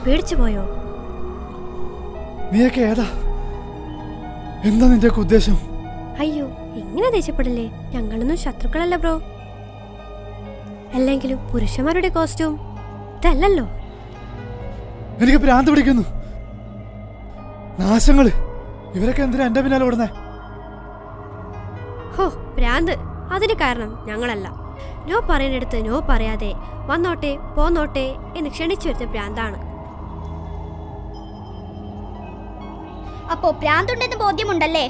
പേടിച്ചു പോയോ നീയൊക്കെ ഏതാ എന്താ നിന്റെയൊക്കെ ഉദ്ദേശം അയ്യോ ഇങ്ങനെ ദേഷ്യപ്പെടില്ലേ ഞങ്ങളൊന്നും ശത്രുക്കളല്ല ബ്രോ അല്ലെങ്കിലും പുരുഷന്മാരുടെ കോസ്റ്റ്യൂം ഇതല്ലല്ലോ എനിക്ക് ഭ്രാന്ത് പിടിക്കുന്നു നാശങ്ങള് ഇവരൊക്കെ എന്തിനാ എന്റെ പിന്നാലെ ഓടുന്നേ ഹോ ഭ്രാന്ത് അതിന് കാരണം ഞങ്ങളല്ല നോ പറയുന്നിടത്ത് നോ പറയാതെ വന്നോട്ടെ പോന്നോട്ടെ എന്ന് ക്ഷണിച്ചു വരുത്ത ഭ്രാന്താണ് അപ്പോ ഭ്രാന്തുണ്ടെന്ന് ബോധ്യമുണ്ടല്ലേ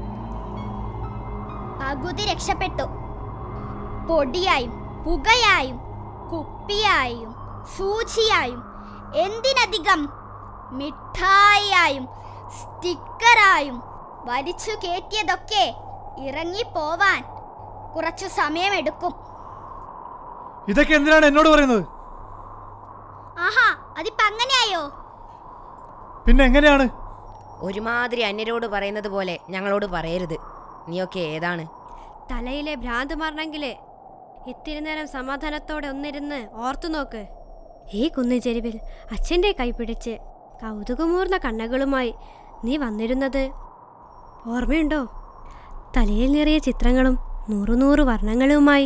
പകുതി രക്ഷപ്പെട്ടു പൊടിയായും പുകയായും കുപ്പിയായും സൂചിയായും എന്തിനധികം മിഠായിയായും സ്റ്റിക്കറായും വലിച്ചു കയറ്റിയതൊക്കെ ഇറങ്ങിപ്പോവാൻ കുറച്ചു സമയമെടുക്കും ഇതൊക്കെ എന്തിനാണ് എന്നോട് പറയുന്നത് ആഹാ അതിപ്പോ അങ്ങനെയായോ പിന്നെ എങ്ങനെയാണ് ഒരുമാതിരി അന്യരോട് പറയുന്നത് പോലെ ഞങ്ങളോട് പറയരുത് നീയൊക്കെ ഏതാണ് തലയിലെ ഭ്രാന്ത് മാറണമെങ്കില് ഇത്തിരി നേരം സമാധാനത്തോടെ ഒന്നിരുന്ന് ഓർത്തു നോക്ക് ഈ കുന്നിച്ചെരുവിൽ അച്ഛൻ്റെ കൈ പിടിച്ച് കൗതുകമൂർന്ന കണ്ണുകളുമായി നീ വന്നിരുന്നത് ഓർമ്മയുണ്ടോ തലയിൽ നിറയെ ചിത്രങ്ങളും നൂറു നൂറ് വർണ്ണങ്ങളുമായി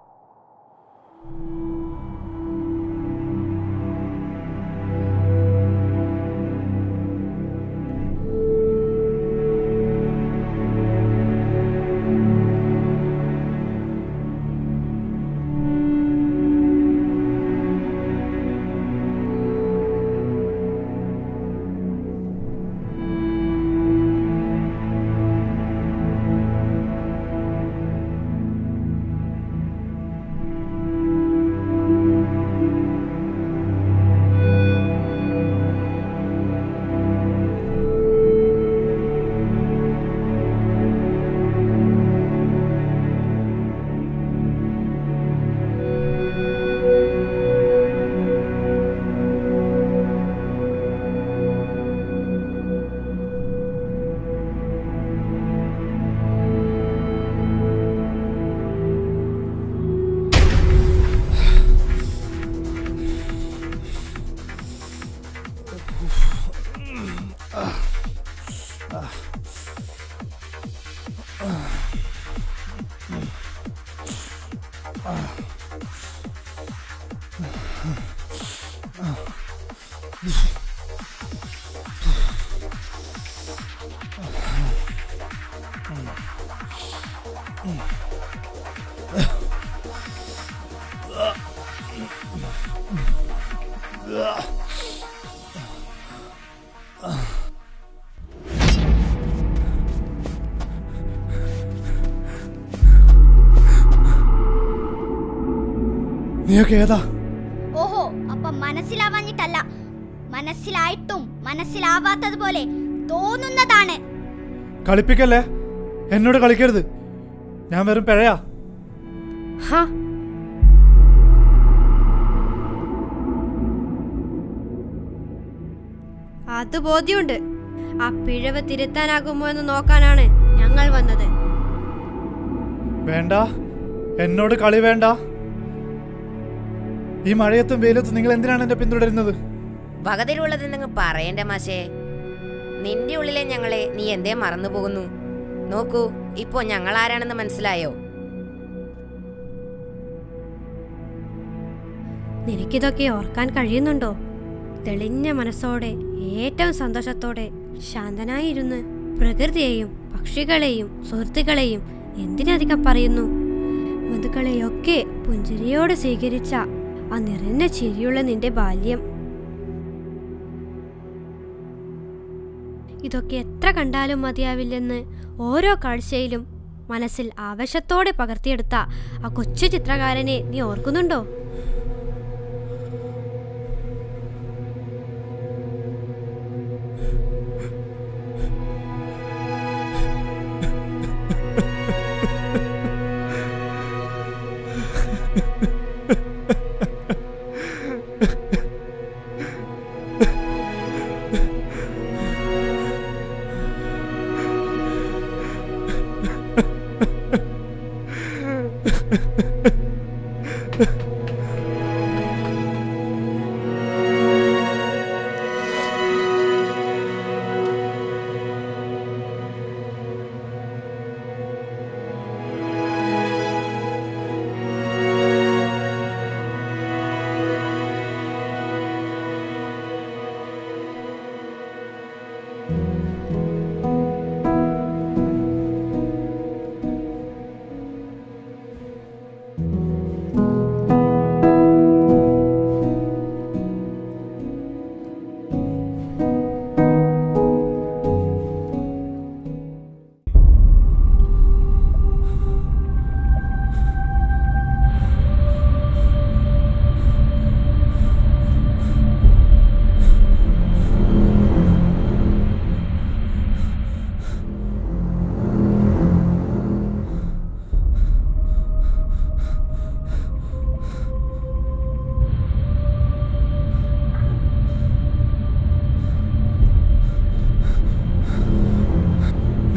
നീയൊക്കെ ഏതാ ഓഹോ അപ്പൊ മനസ്സിലാവാഞ്ഞിട്ടല്ല മനസ്സിലായിട്ടും മനസ്സിലാവാത്തതുപോലെ തോന്നുന്നതാണ് കളിപ്പിക്കല്ലേ എന്നോട് കളിക്കരുത് ഞാൻ വെറും പിഴയാ ഹാ അത് ബോധ്യമുണ്ട് ആ പിഴവ് തിരുത്താനാകുമോ എന്ന് നോക്കാനാണ് ഞങ്ങൾ വന്നത് വേണ്ട എന്നോട് കളി വേണ്ട ഈ മഴയത്തും വെയിലത്തും നിങ്ങൾ എന്തിനാണ് എന്നെ പിന്തുടരുന്നത് വകതിലുള്ളത് നിങ്ങൾ പറയണ്ട മാഷേ നിന്റെ ഉള്ളിലെ ഞങ്ങളെ നീ എന്തേ മറന്നു പോകുന്നു നോക്കൂ ഇപ്പോ ഞങ്ങൾ ആരാണെന്ന് മനസ്സിലായോ നിനക്കിതൊക്കെ ഓർക്കാൻ കഴിയുന്നുണ്ടോ തെളിഞ്ഞ മനസ്സോടെ ഏറ്റവും സന്തോഷത്തോടെ ശാന്തനായിരുന്ന് പ്രകൃതിയെയും പക്ഷികളെയും സുഹൃത്തുക്കളെയും എന്തിനധികം പറയുന്നു ബന്ധുക്കളെയൊക്കെ പുഞ്ചിരിയോടെ സ്വീകരിച്ച ആ നിറഞ്ഞ ചിരിയുള്ള നിന്റെ ബാല്യം ഇതൊക്കെ എത്ര കണ്ടാലും മതിയാവില്ലെന്ന് ഓരോ കാഴ്ചയിലും മനസ്സിൽ ആവശ്യത്തോടെ പകർത്തിയെടുത്ത ആ കൊച്ചു ചിത്രകാരനെ നീ ഓർക്കുന്നുണ്ടോ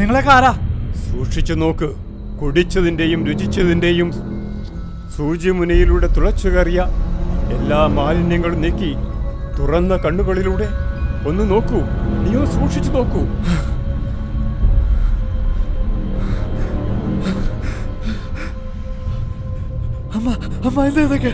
നിങ്ങളൊക്കെ ആരാ സൂക്ഷിച്ചു നോക്ക് കുടിച്ചതിൻ്റെയും രുചിച്ചതിൻ്റെയും സൂചിമുനയിലൂടെ തുളച്ചു കയറിയ എല്ലാ മാലിന്യങ്ങളും നീക്കി തുറന്ന കണ്ണുകളിലൂടെ ഒന്ന് നോക്കൂ നീയോ സൂക്ഷിച്ചു നോക്കൂ അമ്മ അമ്മ എന്താ ഇതൊക്കെ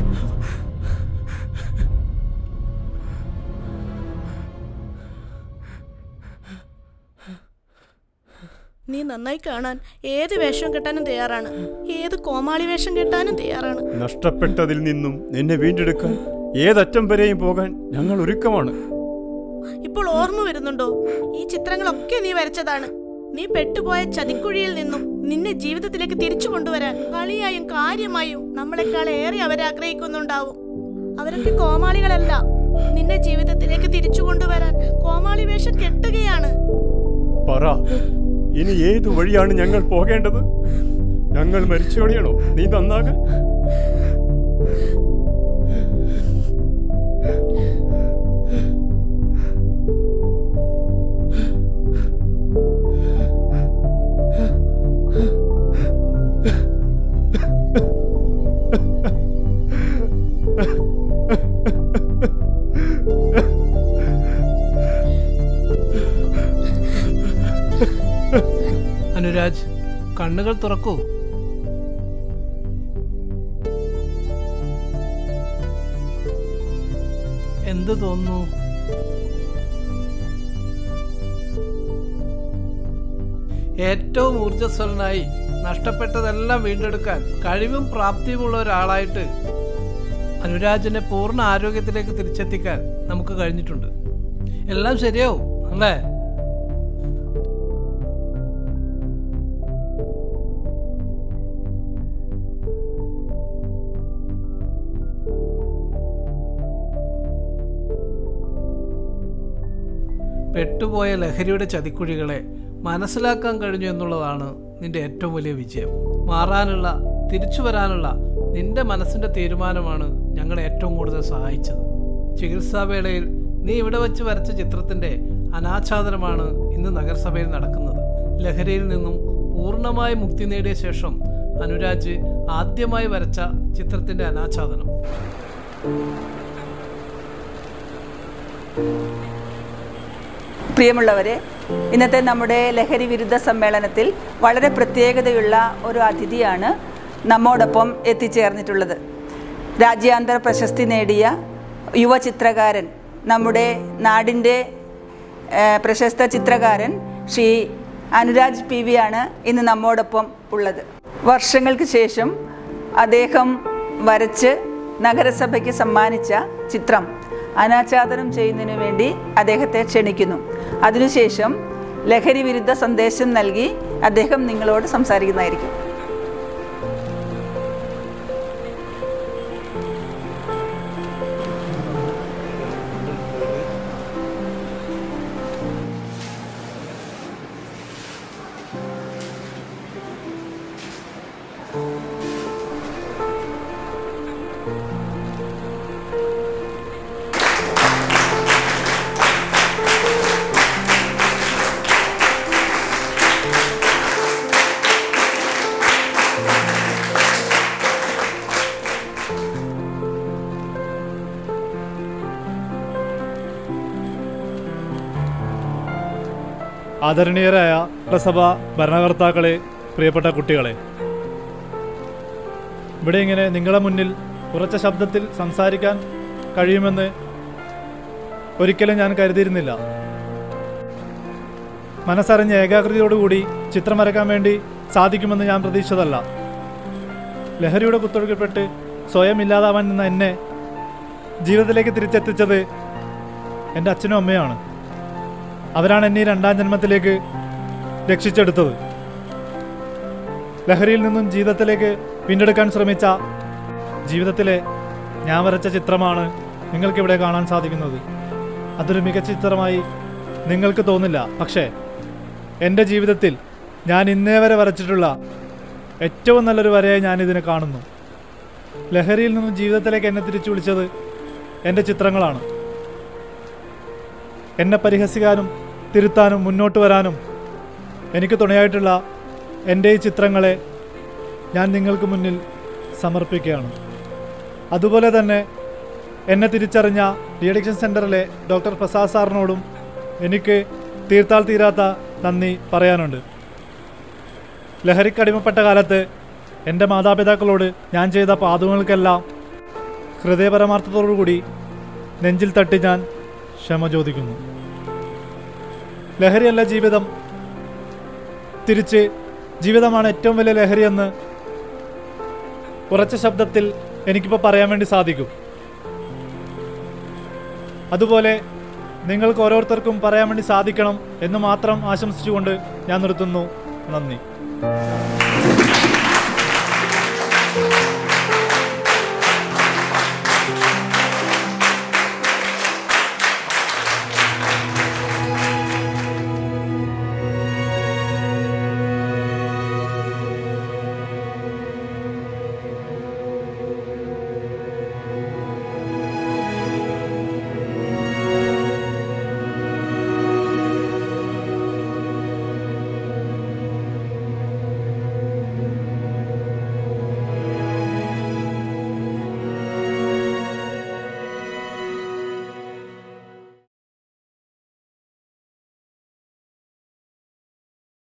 നീ നന്നായി കാണാൻ ഏത് വേഷം കെട്ടാനും തയ്യാറാണ് ഏത് കോമാളി വേഷം കെട്ടാനും തയ്യാറാണ് നഷ്ടപ്പെട്ടതിൽ നിന്നും നിന്നെ വീണ്ടെടുക്കാൻ ഏതറ്റം വരെയും പോകാൻ ഞങ്ങൾ ഒരുക്കമാണ് ഇപ്പോൾ ഓർമ്മ വരുന്നുണ്ടോ ഈ ചിത്രങ്ങളൊക്കെ നീ വരച്ചതാണ് നീ പെട്ടുപോയ ചതിക്കുഴിയിൽ നിന്നും നിന്നെ ജീവിതത്തിലേക്ക് തിരിച്ചു കൊണ്ടുവരാൻ കളിയായും കാര്യമായും നമ്മളെക്കാൾ ഏറെ അവരെ ആഗ്രഹിക്കുന്നുണ്ടാവും അവരൊക്കെ കോമാളികളല്ല നിന്നെ ജീവിതത്തിലേക്ക് തിരിച്ചു കൊണ്ടുവരാൻ കോമാളി വേഷം കെട്ടുകയാണ് പറ ഇനി ഏതു വഴിയാണ് ഞങ്ങൾ പോകേണ്ടത് ഞങ്ങൾ മരിച്ചോടിയാണോ നീ നന്നാകാൻ അനുരാജ് കണ്ണുകൾ തുറക്കൂ എന്ത് തോന്നുന്നു ഏറ്റവും ഊർജ്ജസ്വലനായി നഷ്ടപ്പെട്ടതെല്ലാം വീണ്ടെടുക്കാൻ കഴിവും പ്രാപ്തിയുമുള്ള ഒരാളായിട്ട് അനുരാജിനെ പൂർണ്ണ ആരോഗ്യത്തിലേക്ക് തിരിച്ചെത്തിക്കാൻ നമുക്ക് കഴിഞ്ഞിട്ടുണ്ട് എല്ലാം ശരിയാവും അല്ലേ പെട്ടുപോയ ലഹരിയുടെ ചതിക്കുഴികളെ മനസ്സിലാക്കാൻ കഴിഞ്ഞു എന്നുള്ളതാണ് നിന്റെ ഏറ്റവും വലിയ വിജയം മാറാനുള്ള തിരിച്ചു വരാനുള്ള നിന്റെ മനസ്സിന്റെ തീരുമാനമാണ് ഞങ്ങളെ ഏറ്റവും കൂടുതൽ സഹായിച്ചത് ചികിത്സാവേളയിൽ നീ ഇവിടെ വെച്ച് വരച്ച ചിത്രത്തിന്റെ അനാച്ഛാദനമാണ് ഇന്ന് നഗരസഭയിൽ നടക്കുന്നത് ലഹരിയിൽ നിന്നും പൂർണ്ണമായി മുക്തി നേടിയ ശേഷം അനുരാജ് ആദ്യമായി വരച്ച ചിത്രത്തിന്റെ അനാച്ഛാദനം പ്രിയമുള്ളവരെ ഇന്നത്തെ നമ്മുടെ ലഹരി വിരുദ്ധ സമ്മേളനത്തിൽ വളരെ പ്രത്യേകതയുള്ള ഒരു അതിഥിയാണ് നമ്മോടൊപ്പം എത്തിച്ചേർന്നിട്ടുള്ളത് രാജ്യാന്തര പ്രശസ്തി നേടിയ യുവ ചിത്രകാരൻ നമ്മുടെ നാടിൻ്റെ ഏഹ്, പ്രശസ്ത ചിത്രകാരൻ ശ്രീ അനുരാജ് പി വി ആണ് ഇന്ന് നമ്മോടൊപ്പം ഉള്ളത് വർഷങ്ങൾക്ക് ശേഷം അദ്ദേഹം വരച്ച് നഗരസഭയ്ക്ക് സമ്മാനിച്ച ചിത്രം അനാച്ഛാദനം ചെയ്യുന്നതിനു വേണ്ടി അദ്ദേഹത്തെ ക്ഷണിക്കുന്നു അതിനുശേഷം ലഹരി വിരുദ്ധ സന്ദേശം നൽകി അദ്ദേഹം നിങ്ങളോട് സംസാരിക്കുന്നതായിരിക്കും ആദരണീയരായ നഗരസഭ ഭരണകർത്താക്കളെ പ്രിയപ്പെട്ട കുട്ടികളെ ഇവിടെ ഇങ്ങനെ നിങ്ങളുടെ മുന്നിൽ ഉറച്ച ശബ്ദത്തിൽ സംസാരിക്കാൻ കഴിയുമെന്ന് ഒരിക്കലും ഞാൻ കരുതിയിരുന്നില്ല മനസ്സറിഞ്ഞ ഏകാഗ്രതയോടുകൂടി ചിത്രം വരയ്ക്കാൻ വേണ്ടി സാധിക്കുമെന്ന് ഞാൻ പ്രതീക്ഷിച്ചതല്ല ലഹരിയുടെ കുത്തൊഴുക്കപ്പെട്ട് സ്വയം ഇല്ലാതാവാൻ നിന്ന എന്നെ ജീവിതത്തിലേക്ക് തിരിച്ചെത്തിച്ചത് എൻ്റെ അച്ഛനും അമ്മയാണ് അവരാണ് എന്നെ ഈ രണ്ടാം ജന്മത്തിലേക്ക് രക്ഷിച്ചെടുത്തത് ലഹരിയിൽ നിന്നും ജീവിതത്തിലേക്ക് വീണ്ടെടുക്കാൻ ശ്രമിച്ച ജീവിതത്തിലെ ഞാൻ വരച്ച ചിത്രമാണ് നിങ്ങൾക്കിവിടെ കാണാൻ സാധിക്കുന്നത് അതൊരു മികച്ച ചിത്രമായി നിങ്ങൾക്ക് തോന്നില്ല പക്ഷേ എൻ്റെ ജീവിതത്തിൽ ഞാൻ ഇന്നേ വരെ വരച്ചിട്ടുള്ള ഏറ്റവും നല്ലൊരു വരയായി ഞാൻ ഇതിനെ കാണുന്നു ലഹരിയിൽ നിന്നും ജീവിതത്തിലേക്ക് എന്നെ തിരിച്ചു വിളിച്ചത് എൻ്റെ ചിത്രങ്ങളാണ് എന്നെ പരിഹസിക്കാനും തിരുത്താനും മുന്നോട്ട് വരാനും എനിക്ക് തുണയായിട്ടുള്ള എൻ്റെ ഈ ചിത്രങ്ങളെ ഞാൻ നിങ്ങൾക്ക് മുന്നിൽ സമർപ്പിക്കുകയാണ് അതുപോലെ തന്നെ എന്നെ തിരിച്ചറിഞ്ഞ ഡി അഡിക്ഷൻ സെൻറ്ററിലെ ഡോക്ടർ പ്രസാദ് സാറിനോടും എനിക്ക് തീർത്താൽ തീരാത്ത നന്ദി പറയാനുണ്ട് ലഹരിക്കടിമപ്പെട്ട കാലത്ത് എൻ്റെ മാതാപിതാക്കളോട് ഞാൻ ചെയ്ത പാതകങ്ങൾക്കെല്ലാം ഹൃദയപരമാർത്ഥത്തോടുകൂടി നെഞ്ചിൽ തട്ടി ഞാൻ ക്ഷമ ചോദിക്കുന്നു ലഹരിയല്ല ജീവിതം തിരിച്ച് ജീവിതമാണ് ഏറ്റവും വലിയ ലഹരിയെന്ന് ഉറച്ച ശബ്ദത്തിൽ എനിക്കിപ്പോൾ പറയാൻ വേണ്ടി സാധിക്കും അതുപോലെ നിങ്ങൾക്ക് ഓരോരുത്തർക്കും പറയാൻ വേണ്ടി സാധിക്കണം എന്ന് മാത്രം ആശംസിച്ചുകൊണ്ട് ഞാൻ നിർത്തുന്നു നന്ദി